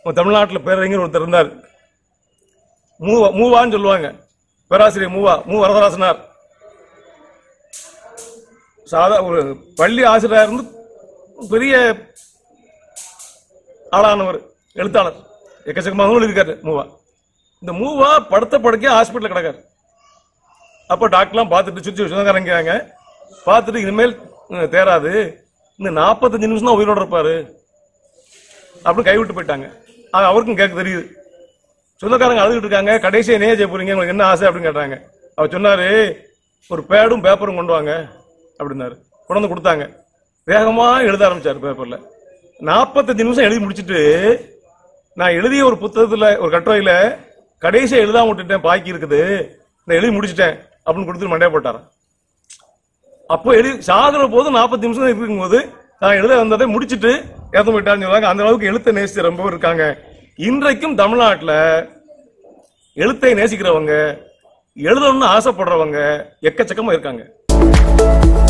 நம்ம தமிழ்நாட்டில் பேரறிஞர் ஒருத்தர் இருந்தார் மூவா மூவான்னு சொல்லுவாங்க பேராசிரியர் மூவா மூ வரதராசனார் சாதா ஒரு பள்ளி ஆசிரியராக இருந்து பெரிய ஆளானவர் எழுத்தாளர் எக்கச்சக்கமாகவும் எழுதியிருக்காரு மூவா இந்த மூவா படுத்த படுக்கையா ஹாஸ்பிட்டல் கிடக்காரு அப்போ டாக்டர்லாம் பார்த்துட்டு சுற்றி சொந்தக்காரங்கிறாங்க பார்த்துட்டு இனிமேல் ம், தேராது இன்னும் நாற்பத்தஞ்சு நிமிஷம் தான் உயிரோட இருப்பாரு அப்படின்னு கைவிட்டு போயிட்டாங்க அது அவருக்கும் கேட்க தெரியுது சொந்தக்காரங்க அழுதுகிட்டு இருக்காங்க கடைசியா என்ன செய்ய போறீங்க உங்களுக்கு என்ன ஆசை அப்படின்னு கேட்டாங்க அவர் சொன்னாரு ஒரு பேடும் பேப்பரும் கொண்டு வாங்க அப்படின்னாரு கொண்டு வந்து கொடுத்தாங்க வேகமா எழுத ஆரம்பிச்சாரு பேப்பர்ல நாற்பத்தஞ்சு நிமிஷம் எழுதி முடிச்சிட்டு நான் எழுதிய ஒரு புத்தகத்துல ஒரு கட்டுரையில கடைசியா எழுதாம விட்டுட்டேன் பாக்கி இருக்குது நான் எழுதி முடிச்சிட்டேன் அப்படின்னு கொடுத்துட்டு மண்டைய போட்டாராம் அப்போ எழுதி சாகுற போது நாற்பத்தி நிமிஷம் இருக்கும்போது நான் எழுத வந்ததை முடிச்சிட்டு இறந்து போயிட்டான்னு சொல்றாங்க அந்த அளவுக்கு எழுத்தை நேசிச்சு ரொம்ப இருக்காங்க இன்றைக்கும் தமிழ்நாட்டுல எழுத்தை நேசிக்கிறவங்க எழுதணும்னு ஆசைப்படுறவங்க எக்கச்சக்கமா இருக்காங்க